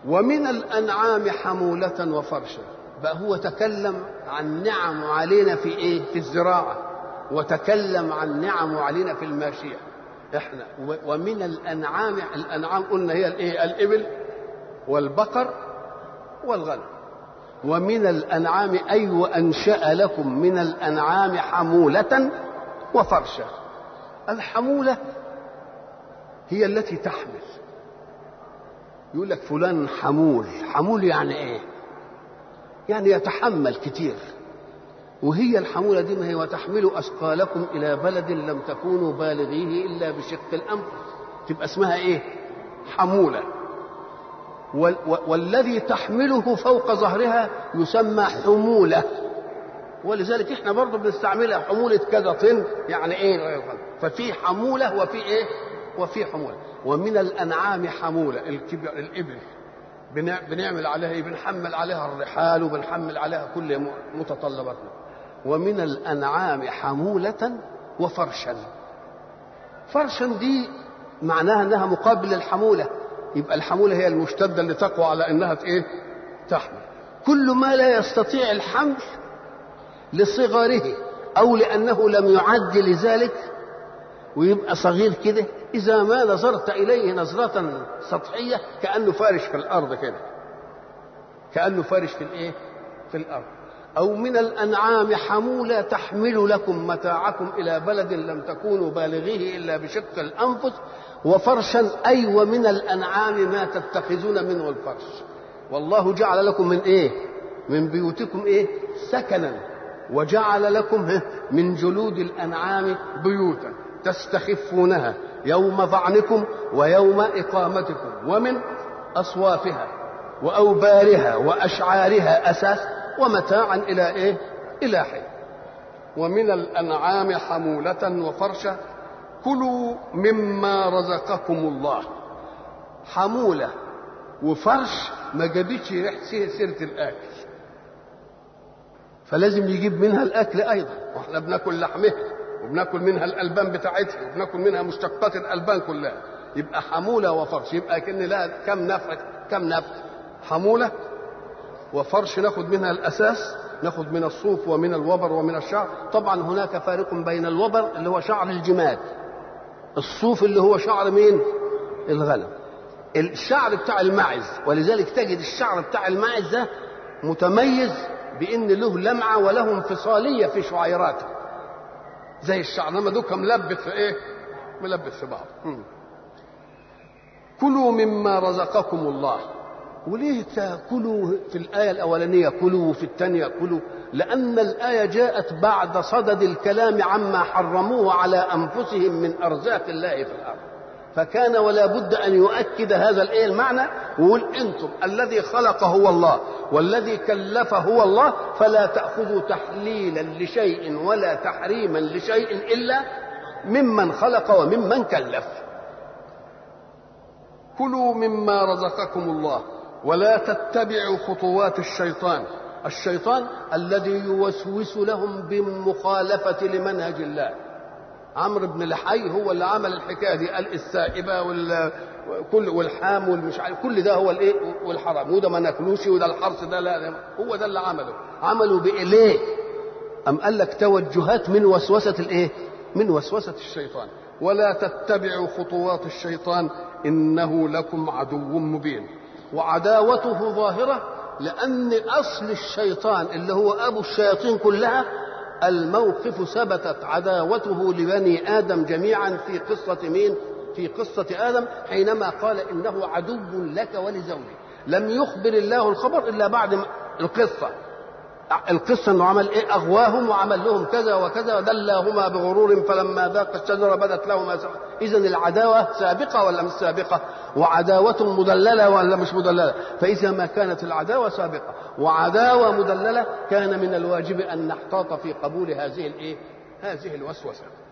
ومن الأنعام حمولة وفرشا بقى هو تكلم عن نعم علينا في إيه في الزراعة وتكلم عن نعم علينا في الماشية احنا ومن الأنعام الأنعام قلنا هي الإيه الإبل والبقر والغنم ومن الأنعام أي وأنشأ لكم من الأنعام حمولة وفرشا الحمولة هي التي تحمل يقول لك فلان حمول حمول يعني ايه يعني يتحمل كتير وهي الحمولة دي ما هي وتحمل أثقالكم إلى بلد لم تكونوا بالغيه إلا بشق الأنفس تبقى اسمها إيه حمولة وال والذي تحمله فوق ظهرها يسمى حمولة ولذلك احنا برضه بنستعملها حمولة كذا طن يعني ايه ففي حمولة وفي ايه وفي حمولة ومن الأنعام حمولة الكبر الإبل بنعمل عليها ايه بنحمل عليها الرحال وبنحمل عليها كل متطلباتنا ومن الأنعام حمولة وفرشا فرشا دي معناها انها مقابل الحمولة يبقى الحمولة هي المشتدة اللي تقوى على انها ايه تحمل كل ما لا يستطيع الحمل لصغره او لانه لم يعد لذلك ويبقى صغير كده اذا ما نظرت اليه نظره سطحيه كانه فارش في الارض كده كانه فارش في الايه في الارض او من الانعام حموله تحمل لكم متاعكم الى بلد لم تكونوا بالغيه الا بشق الانفس وفرشا اي ومن الانعام ما تتخذون منه الفرش والله جعل لكم من ايه من بيوتكم ايه سكنا وجعل لكم من جلود الانعام بيوتا تستخفونها يوم ظعنكم ويوم اقامتكم ومن اصوافها واوبارها واشعارها اساس ومتاعا الى ايه الى حين ومن الانعام حموله وفرشا كلوا مما رزقكم الله حموله وفرش ما جابتش ريحه سيره الاكل فلازم يجيب منها الاكل ايضا واحنا بناكل لحمها وبناكل منها الالبان بتاعتها وبناكل منها مشتقات الالبان كلها يبقى حموله وفرش يبقى كان لها كم نفع كم نفع حموله وفرش ناخد منها الاساس ناخد من الصوف ومن الوبر ومن الشعر طبعا هناك فارق بين الوبر اللي هو شعر الجمال الصوف اللي هو شعر مين الغنم الشعر بتاع الماعز ولذلك تجد الشعر بتاع الماعز ده متميز بان له لمعه وله انفصاليه في شعيراته زي الشعر انما دوكا ملبس في ايه ملبس في بعض كلوا مما رزقكم الله وليه تاكلوا في الايه الاولانيه كلوا وفي الثانيه كلوا لان الايه جاءت بعد صدد الكلام عما حرموه على انفسهم من ارزاق الله في الارض فكان ولا بد ان يؤكد هذا الايه المعنى ويقول انتم الذي خلق هو الله والذي كلف هو الله فلا تاخذوا تحليلا لشيء ولا تحريما لشيء الا ممن خلق وممن كلف كلوا مما رزقكم الله ولا تتبعوا خطوات الشيطان الشيطان الذي يوسوس لهم بالمخالفه لمنهج الله عمرو بن لحي هو اللي عمل الحكايه دي قال السائبه وال كل والحام والمش عارف كل ده هو الايه والحرام وده ما ناكلوش وده الحرص ده لا هو ده اللي عمله عملوا بايه ام قال لك توجهات من وسوسه الايه من وسوسه الشيطان ولا تتبعوا خطوات الشيطان انه لكم عدو مبين وعداوته ظاهره لان اصل الشيطان اللي هو ابو الشياطين كلها الموقف ثبتت عداوته لبني ادم جميعا في قصه مين في قصه ادم حينما قال انه عدو لك ولزوجك لم يخبر الله الخبر الا بعد القصه القصه انه عمل ايه اغواهم وعمل لهم كذا وكذا ودلاهما بغرور فلما ذاق الشجره بدت لهما اذا العداوه سابقه ولا مش سابقه وعداوه مدلله ولا مش مدلله فاذا ما كانت العداوه سابقه وعداوه مدلله كان من الواجب ان نحتاط في قبول هذه الايه هذه الوسوسه